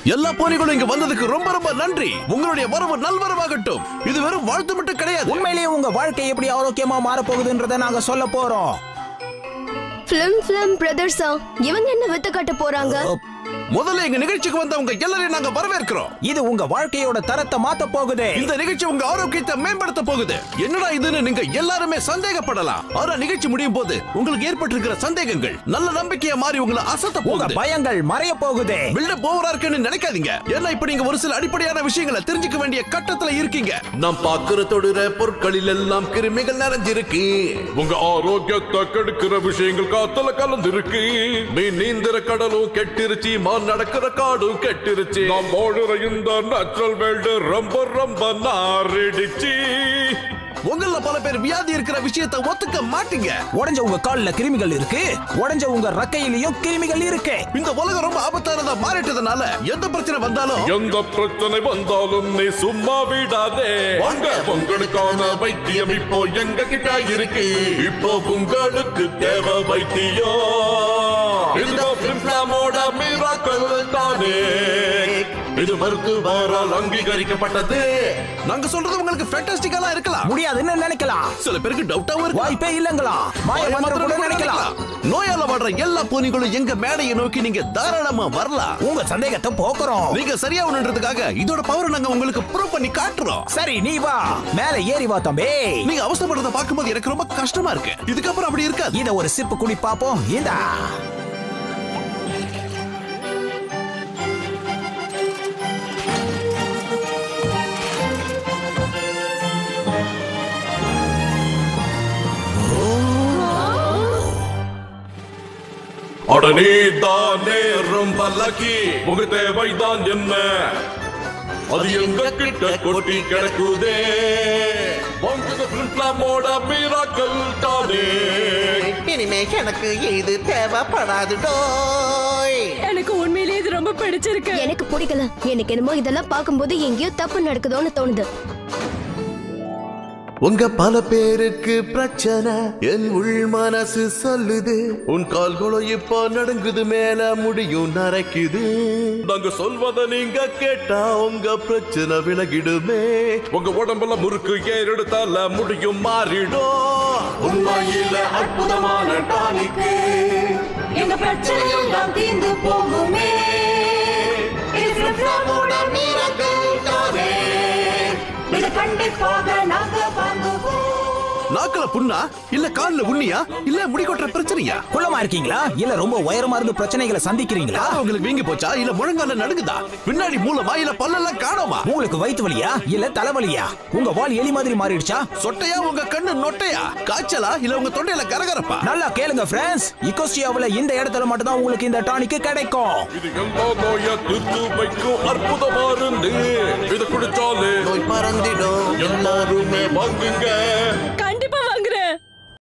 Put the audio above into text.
எல்லா போனிகளும் இங்க வந்ததுக்கு ரொம்ப ரொம்ப நன்றி உங்களுடைய வரவு நல்வரவாகட்டும் இது வெறும் வாழ்த்து மட்டும் கிடையாது உண்மையிலேயே உங்க வாழ்க்கை எப்படி ஆரோக்கியமா மாறப் போகுதுன்றதை நாங்க சொல்ல போறோம் பிலிம் பிலிம் பிரதர்ஸா இவங்க என்ன வித்து காட்ட போறாங்க முதல்ல எங்க நிகழ்ச்சிக்கு வந்தவங்க எல்லாரையும் நாங்க வரவேற்கிறோம் இது உங்க வாழ்க்கையோட தரத்தை மாத்த போகுது இந்த நிகழ்ச்சி உங்க ஆரோக்கியத்தை மேம்படுத்த போகுது என்னடா இதுன்னு நீங்க எல்லாருமே சந்தேகப்படலாம் ஆனா நிகழ்ச்சி முடியும் போது உங்களுக்கு ஏற்பட்டிருக்கிற சந்தேகங்கள் நல்ல நம்பிக்கையா மாறி உங்களை அசத்த உங்க போகுது பயங்கள் மறைய போகுது பில்டப் ஓவரா இருக்குன்னு நினைக்காதீங்க ஏன்னா இப்ப நீங்க ஒரு சில அடிப்படையான விஷயங்களை தெரிஞ்சுக்க வேண்டிய கட்டத்துல இருக்கீங்க நாம் பாக்குற தொடுற பொருட்களில் எல்லாம் கிருமிகள் நிறைஞ்சிருக்கு உங்க ஆரோக்கியத்தை கெடுக்கிற விஷயங்கள் காத்துல கலந்திருக்கு மீன் நீந்திர கடலும் கெட்டிருச்சு மான் நடக்கிற காடும் கெட்டிருச்சு நாம் வாழுற இந்த நேச்சுரல் வேல்டு ரொம்ப ரொம்ப நாரிடுச்சு உங்கள பல பேர் வியாதி இருக்கிற விஷயத்தை ஒத்துக்க மாட்டீங்க உடைஞ்ச உங்க கால்ல கிருமிகள் இருக்கு உடைஞ்ச உங்க ரக்கையிலயும் கிருமிகள் இருக்கு இந்த உலகம் ரொம்ப ஆபத்தானதா மாறிட்டதுனால எந்த பிரச்சனை வந்தாலும் எந்த பிரச்சனை வந்தாலும் நீ சும்மா விடாதே வாங்க உங்களுக்கான வைத்தியம் இப்போ எங்க கிட்ட இருக்கு இப்போ உங்களுக்கு தேவை வைத்தியம் இதுதான் பிரிம்லாமோட மிராக்கல் தானே இது மருத்துவரால் அங்கீகரிக்கப்பட்டது நாங்க சொல்றது உங்களுக்கு ஃபேண்டாஸ்டிக்கலா இருக்கலாம் முடியாதுன்னு நினைக்கலாம் சில பேருக்கு டவுட்டாவும் இருக்கு வாய்ப்பே இல்லங்களா மாய மந்திரம் கூட நினைக்கலாம் நோயால வாடுற எல்லா பூனிகளும் எங்க மேடையை நோக்கி நீங்க தாராளமா வரலாம் உங்க சந்தேகத்தை போக்குறோம் நீங்க சரியாகணுன்றதுக்காக இதோட பவர் நாங்க உங்களுக்கு ப்ரூவ் பண்ணி காட்டுறோம் சரி நீ வா மேல ஏறி வா தம்பி நீங்க அவசரப்படுறத பார்க்கும்போது எனக்கு ரொம்ப கஷ்டமா இருக்கு இதுக்கப்புறம் அப்படி இருக்காது இத ஒரு சிப்பு குடி பாப்போம் இந்தா அட நீ தானே ரொம்ப லக்கி உங்க தேவைதான் என்ன அது எங்க கிட்ட கொட்டி கிடக்குதே உங்க பிரிம்லாமோட மிராக்கல் தானே இனிமே எனக்கு இது தேவைப்படாது டோய் எனக்கு உண்மையிலேயே இது ரொம்ப பிடிச்சிருக்கு எனக்கு பிடிக்கல எனக்கு என்னமோ இதெல்லாம் பார்க்கும்போது எங்கேயோ தப்பு நடக்குதோன்னு தோணுது உங்க பல பேருக்கு பிரச்சனை என் உள் மனசு சொல்லுது உன் கால்களோ இப்போ நடுங்குது மேல முடியும் நரைக்குது நாங்க சொல்வத நீங்க கேட்டா உங்க பிரச்சனை விலகிடுமே உங்க உடம்புல முறுக்கு ஏறெடுத்தால முடியும் மாறிடும் உண்மையில அற்புதமான டானிக்கு எங்க பிரச்சனை எல்லாம் தீர்ந்து போகுமே இது கண்டிப்பாக நாங்க வாங்குவோம் நாக்குல புண்ணா இல்ல கால்ல உண்ணியா இல்ல முடி கொட்டுற பிரச்சனையா குள்ளமா இருக்கீங்களா இல்ல ரொம்ப உயரமா இருந்து பிரச்சனைகளை சந்திக்கிறீங்களா கால் உங்களுக்கு வீங்கி போச்சா இல்ல முழங்கால நடுங்குதா பின்னாடி மூலமா இல்ல பல்லெல்லாம் காணோமா உங்களுக்கு வயித்து வலியா இல்ல தலைவலியா உங்க வால் எலி மாதிரி மாறிடுச்சா சொட்டையா உங்க கண்ணு நொட்டையா காய்ச்சலா இல்ல உங்க தொண்டையில கரகரப்பா நல்லா கேளுங்க ஃப்ரெண்ட்ஸ் இக்கோஸ்டியாவுல இந்த இடத்துல மட்டும் தான் உங்களுக்கு இந்த டானிக் கிடைக்கும் இது எல்லா நோய தீர்த்து வைக்கும் அற்புத மருந்து இது குடிச்சாலே நோய் பறந்திடும் எல்லாருமே வாங்குங்க